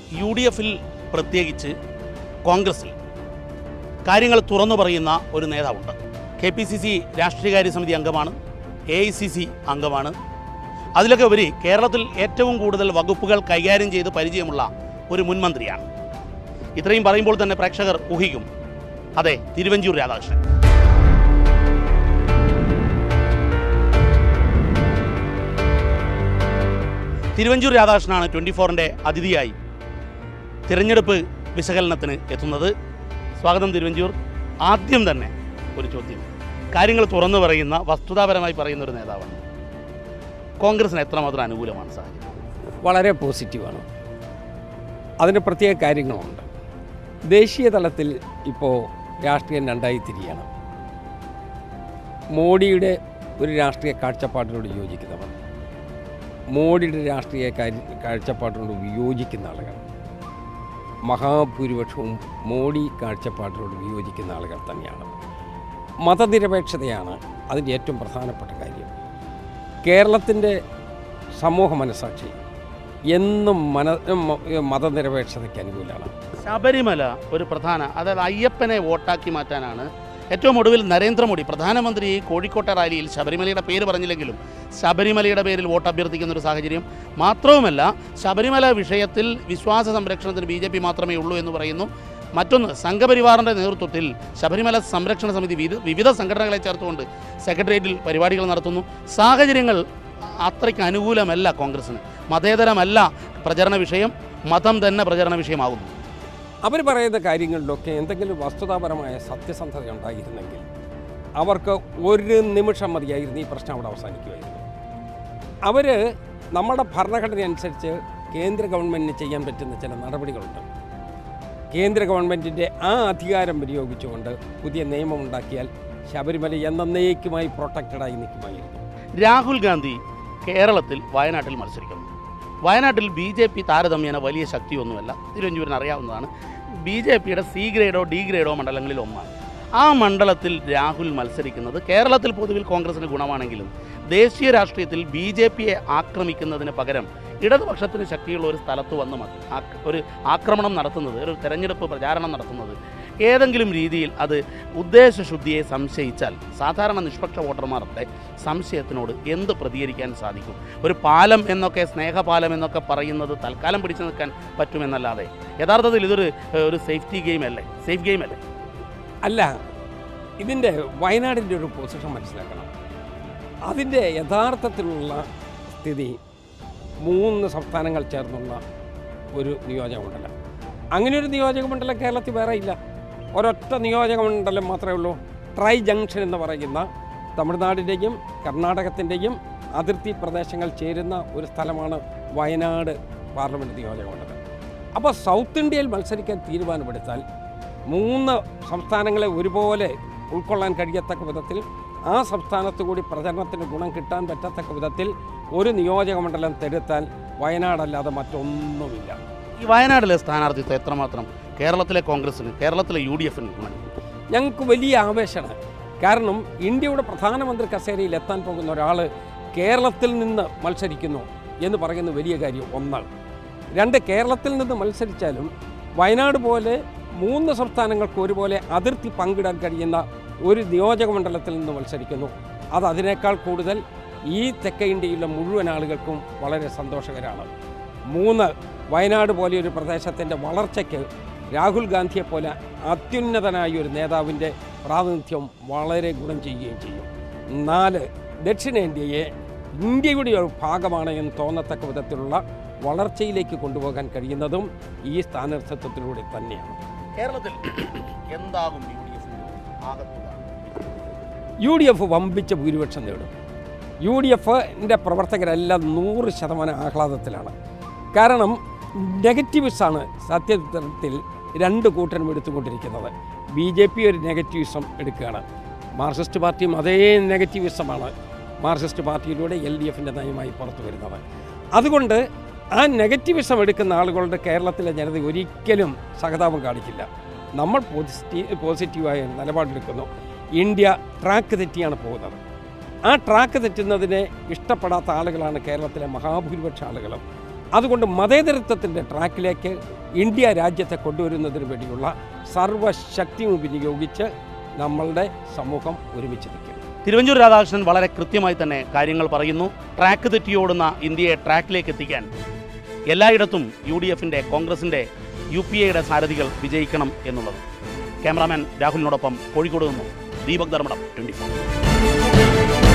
U D എഫിൽ പ്രത്യേകിച്ച് കോൺഗ്രസിൽ കാര്യങ്ങൾ തുറന്നു പറയുന്ന ഒരു നേതാവുണ്ട് കെ പി സി സി രാഷ്ട്രീയകാര്യ സമിതി അംഗമാണ് എ ഐ സി സി അംഗമാണ് അതിലൊക്കെ ഉപരി കേരളത്തിൽ ഏറ്റവും കൂടുതൽ വകുപ്പുകൾ കൈകാര്യം ചെയ്ത് പരിചയമുള്ള ഒരു മുൻമന്ത്രിയാണ് ഇത്രയും പറയുമ്പോൾ തന്നെ പ്രേക്ഷകർ ഊഹിക്കും അതെ തിരുവഞ്ചൂർ രാധാകൃഷ്ണൻ തിരുവഞ്ചൂർ രാധാകൃഷ്ണനാണ് ട്വൻറ്റി ഫോറിൻ്റെ അതിഥിയായി തിരഞ്ഞെടുപ്പ് വിശകലനത്തിന് എത്തുന്നത് സ്വാഗതം തിരുവഞ്ചൂർ ആദ്യം തന്നെ ഒരു ചോദ്യം കാര്യങ്ങൾ തുറന്നു പറയുന്ന വസ്തുതാപരമായി പറയുന്ന ഒരു നേതാവാണ് കോൺഗ്രസിന് എത്രമാത്രം അനുകൂലമാണ് സാഹചര്യം വളരെ പോസിറ്റീവാണ് അതിന് പ്രത്യേക കാര്യങ്ങളുണ്ട് ദേശീയ തലത്തിൽ ഇപ്പോൾ രാഷ്ട്രീയം രണ്ടായി തിരിയണം മോഡിയുടെ ഒരു രാഷ്ട്രീയ കാഴ്ചപ്പാടിനോട് യോജിക്കുന്നവർ മോഡിയുടെ രാഷ്ട്രീയ കാര്യ- കാഴ്ചപ്പാടിനോട് വിയോജിക്കുന്ന ആളുകൾ മഹാഭൂരിപക്ഷവും മോഡി കാഴ്ചപ്പാടിനോട് വിയോജിക്കുന്ന ആളുകൾ തന്നെയാണ് മതനിരപേക്ഷതയാണ് അതിൻ്റെ ഏറ്റവും പ്രധാനപ്പെട്ട കാര്യം കേരളത്തിൻ്റെ സമൂഹ മനസാക്ഷി എന്നും മന മ- മതനിരപേക്ഷതയ്ക്ക് അനുകൂലമാണ് ശബരിമല ഒരു പ്രധാന അതായത് അയ്യപ്പനെ വോട്ടാക്കി മാറ്റാനാണ് ഏറ്റവും ഒടുവിൽ നരേന്ദ്രമോദി പ്രധാനമന്ത്രി കോഴിക്കോട്ടെ റാലിയിൽ ശബരിമലയുടെ പേര് പറഞ്ഞില്ലെങ്കിലും ശബരിമലയുടെ പേരിൽ വോട്ട് അഭ്യർത്ഥിക്കുന്ന ഒരു സാഹചര്യം മാത്രവുമല്ല ശബരിമല വിഷയത്തിൽ വിശ്വാസ സംരക്ഷണത്തിന് ബി ജെ പി മാത്രമേ ഉള്ളൂ എന്ന് പറയുന്നു മറ്റൊന്ന് സംഘപരിവാറിൻ്റെ നേതൃത്വത്തിൽ ശബരിമല സംരക്ഷണ സമിതി വിവിധ വിവിധ സംഘടനകളെ ചേർത്തുകൊണ്ട് സെക്രട്ടേറിയറ്റിൽ പരിപാടികൾ നടത്തുന്നു സാഹചര്യങ്ങൾ അത്രയ്ക്ക് അനുകൂലമല്ല കോൺഗ്രസിന് മതേതരമല്ല പ്രചരണ വിഷയം മതം തന്നെ പ്രചരണ വിഷയമാകുന്നു അവർ പറയുന്ന കാര്യങ്ങളിലൊക്കെ എന്തെങ്കിലും വസ്തുതാപരമായ സത്യസന്ധത ഉണ്ടായിരുന്നെങ്കിൽ അവർക്ക് ഒരു നിമിഷം മതിയായിരുന്നു ഈ പ്രശ്നം അവിടെ അവസാനിക്കുമായിരുന്നു അവർ നമ്മുടെ ഭരണഘടന അനുസരിച്ച് കേന്ദ്ര ഗവൺമെൻറ്റിന് ചെയ്യാൻ പറ്റുന്ന ചില നടപടികളുണ്ട് കേന്ദ്ര ഗവൺമെൻറ്റിൻ്റെ ആ അധികാരം വിനിയോഗിച്ചുകൊണ്ട് പുതിയ നിയമം ഉണ്ടാക്കിയാൽ ശബരിമല എന്നേക്കുമായി പ്രൊട്ടക്റ്റഡായി നിൽക്കുമായിരുന്നു രാഹുൽ ഗാന്ധി കേരളത്തിൽ വയനാട്ടിൽ മത്സരിക്കുന്നു വയനാട്ടിൽ ബി ജെ പി താരതമ്യേന വലിയ ശക്തിയൊന്നുമല്ല തിരുവനന്തപുരത്തിന് അറിയാവുന്നതാണ് ബി ജെ പിയുടെ സി ഗ്രേഡോ ഡി ഗ്രേഡോ മണ്ഡലങ്ങളിൽ ഒന്നാണ് ആ മണ്ഡലത്തിൽ രാഹുൽ മത്സരിക്കുന്നത് കേരളത്തിൽ പൊതുവിൽ കോൺഗ്രസിന് ഗുണമാണെങ്കിലും ദേശീയ രാഷ്ട്രീയത്തിൽ ബി ജെ പിയെ ആക്രമിക്കുന്നതിന് പകരം ഇടതുപക്ഷത്തിന് ശക്തിയുള്ള ഒരു സ്ഥലത്ത് വന്ന് മ- ആക്ര- ഒരു ആക്രമണം നടത്തുന്നത് ഒരു തെരഞ്ഞെടുപ്പ് പ്രചാരണം നടത്തുന്നത് ഏതെങ്കിലും രീതിയിൽ അത് ഉദ്ദേശശുദ്ധിയെ സംശയിച്ചാൽ സാധാരണ നിഷ്പക്ഷ വോട്ടർമാരുടെ സംശയത്തിനോട് എന്ത് പ്രതികരിക്കാൻ സാധിക്കും ഒരു പാലം എന്നൊക്കെ സ്നേഹപാലം എന്നൊക്കെ പറയുന്നത് തൽക്കാലം പിടിച്ചു നിൽക്കാൻ പറ്റുമെന്നല്ലാതെ യഥാർത്ഥത്തിൽ ഇതൊരു ഏഹ്, ഒരു സേഫ്റ്റി ഗെയിം അല്ലേ സേഫ് ഗെയിം അല്ലേ അല്ല ഇതിൻ്റെ വയനാടിൻ്റെ ഒരു പൊസിഷൻ മനസ്സിലാക്കണം അതിൻ്റെ യഥാർത്ഥത്തിലുള്ള സ്ഥിതി മൂന്ന് സംസ്ഥാനങ്ങൾ ചേർന്നുള്ള ഒരു നിയോജക മണ്ഡലം അങ്ങനെ ഒരു നിയോജക മണ്ഡലം കേരളത്തിൽ വേറെ ഇല്ല ഒരൊറ്റ നിയോജക മണ്ഡലം മാത്രമേ ഉള്ളൂ ട്രൈ ജംഗ്ഷൻ എന്ന് പറയുന്ന തമിഴ്നാടിൻ്റെയും കർണാടകത്തിൻ്റെയും അതിർത്തി പ്രദേശങ്ങൾ ചേരുന്ന ഒരു സ്ഥലമാണ് വയനാട് പാർലമെൻറ്റ് നിയോജക മണ്ഡലം അപ്പോൾ സൗത്ത് ഇന്ത്യയിൽ മത്സരിക്കാൻ തീരുമാനമെടുത്താൽ മൂന്ന് സംസ്ഥാനങ്ങളെ ഒരുപോലെ ഉൾക്കൊള്ളാൻ കഴിയത്തക്ക വിധത്തിൽ ആ സംസ്ഥാനത്ത് കൂടി പ്രചരണത്തിന് ഗുണം കിട്ടാൻ പറ്റത്തക്ക വിധത്തിൽ ഒരു നിയോജക മണ്ഡലം തെരുത്താൻ വയനാടല്ലാതെ മറ്റൊന്നുമില്ല ഈ വയനാട്ടിലെ സ്ഥാനാർത്ഥിത്വം എത്രമാത്രം കേരളത്തിലെ കോൺഗ്രസിന് കേരളത്തിലെ യു ഡി എഫിന് ഗുണം ഞങ്ങൾക്ക് വലിയ ആവേശമാണ് കാരണം ഇന്ത്യയുടെ പ്രധാനമന്ത്രി കസേരയിൽ എത്താൻ പോകുന്ന ഒരാൾ കേരളത്തിൽ നിന്ന് മത്സരിക്കുന്നു എന്ന് പറയുന്ന വലിയ കാര്യം ഒന്നാണ് രണ്ട് കേരളത്തിൽ നിന്ന് മത്സരിച്ചാലും വയനാട് പോലെ മൂന്ന് സംസ്ഥാനങ്ങൾക്ക് ഒരുപോലെ അതിർത്തി പങ്കിടാൻ കഴിയുന്ന ഒരു നിയോജക മണ്ഡലത്തിൽ നിന്ന് മത്സരിക്കുന്നു അത് അതിനേക്കാൾ കൂടുതൽ ഈ തെക്കേ ഇന്ത്യയിലെ മുഴുവൻ ആളുകൾക്കും വളരെ സന്തോഷകരമാണ് മൂന്ന് വയനാട് പോലെ ഒരു പ്രദേശത്തിൻ്റെ വളർച്ചയ്ക്ക് രാഹുൽ ഗാന്ധിയെ പോലെ അത്യുന്നതനായ ഒരു നേതാവിൻ്റെ പ്രാതിനിധ്യം വളരെ ഗുണം ചെയ്യുകയും ചെയ്യും നാല് ദക്ഷിണേന്ത്യയെ ഇന്ത്യയുടെ ഒരു ഭാഗമാണ് എന്ന് തോന്നത്തക്ക വിധത്തിലുള്ള വളർച്ചയിലേക്ക് കൊണ്ടുപോകാൻ കഴിയുന്നതും ഈ സ്ഥാനാർത്ഥിത്വത്തിലൂടെ തന്നെയാണ് കേരളത്തിൽ എന്താകും യു ഡി എഫിന് ആകത്തുക യു ഡി എഫ് വമ്പിച്ച ഭൂരിപക്ഷം നേടും യു ഡി എഫിൻ്റെ പ്രവർത്തകരെല്ലാം നൂറ് ശതമാനം ആഹ്ലാദത്തിലാണ് കാരണം നെഗറ്റീവ്സാണ് സത്യത്തിൽ രണ്ട് കൂട്ടരും എടുത്തുകൊണ്ടിരിക്കുന്നത് ബി ജെ പി ഒരു നെഗറ്റീവിസം എടുക്കുകയാണ് മാർക്സിസ്റ്റ് പാർട്ടിയും അതേ നെഗറ്റീവിസമാണ് മാർക്സിസ്റ്റ് പാർട്ടിയിലൂടെ എൽ ഡി എഫിൻ്റെ നയമായി പുറത്തു വരുന്നത് അതുകൊണ്ട് ആ നെഗറ്റീവിസം എടുക്കുന്ന ആളുകളുടെ കേരളത്തിലെ ജനത ഒരിക്കലും സഹതാപം കാണിക്കില്ല നമ്മൾ പോസിറ്റീവ് പോസിറ്റീവായ നിലപാടെടുക്കുന്നു ഇന്ത്യ ട്രാക്ക് തെറ്റിയാണ് പോകുന്നത് ആ ട്രാക്ക് തെറ്റുന്നതിനെ ഇഷ്ടപ്പെടാത്ത ആളുകളാണ് കേരളത്തിലെ മഹാഭൂരിപക്ഷ ആളുകളും അതുകൊണ്ട് മതേതരത്വത്തിൻ്റെ ട്രാക്കിലേക്ക് ഇന്ത്യ രാജ്യത്തെ കൊണ്ടുവരുന്നതിന് വേണ്ടിയുള്ള സർവശക്തിയും വിനിയോഗിച്ച് നമ്മളുടെ സമൂഹം ഒരുമിച്ച് നിൽക്കും തിരുവഞ്ചൂർ രാധാകൃഷ്ണൻ വളരെ കൃത്യമായി തന്നെ കാര്യങ്ങൾ പറയുന്നു ട്രാക്ക് തെറ്റിയോടുന്ന ഇന്ത്യയെ ട്രാക്കിലേക്ക് എത്തിക്കാൻ എല്ലായിടത്തും യു ഡി എഫിൻ്റെ കോൺഗ്രസിൻ്റെ യു പി എയുടെ സാരഥികൾ വിജയിക്കണം എന്നുള്ളത് ക്യാമറാമാൻ രാഹുലിനോടൊപ്പം കോഴിക്കോട് നിന്നും ദീപക് ധർമ്മടം ട്വൻറ്റി